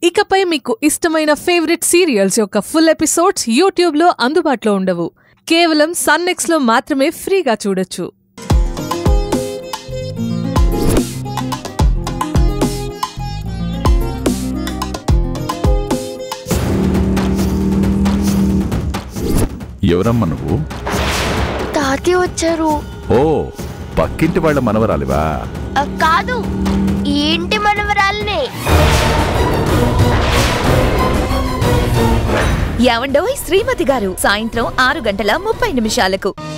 ఇకపై మీకు ఇష్టమైన ఫేవరెట్ సీరియల్స్ యొక్క ఫుల్ ఎపిసోడ్స్ యూట్యూబ్లో అందుబాటులో ఉండవు కేవలం సన్నెక్స్లో మాత్రమే ఫ్రీగా చూడొచ్చు ఎవరమ్మా నువ్వు తాతయ్య వచ్చారు ఓ పక్కింటి వాళ్ళ మనవరాలివా ఆ, కాదు ఈ ఇంటి మనవరాలనే యావండోయ్ శ్రీమతి గారు సాయంత్రం ఆరు గంటల ముప్పై నిమిషాలకు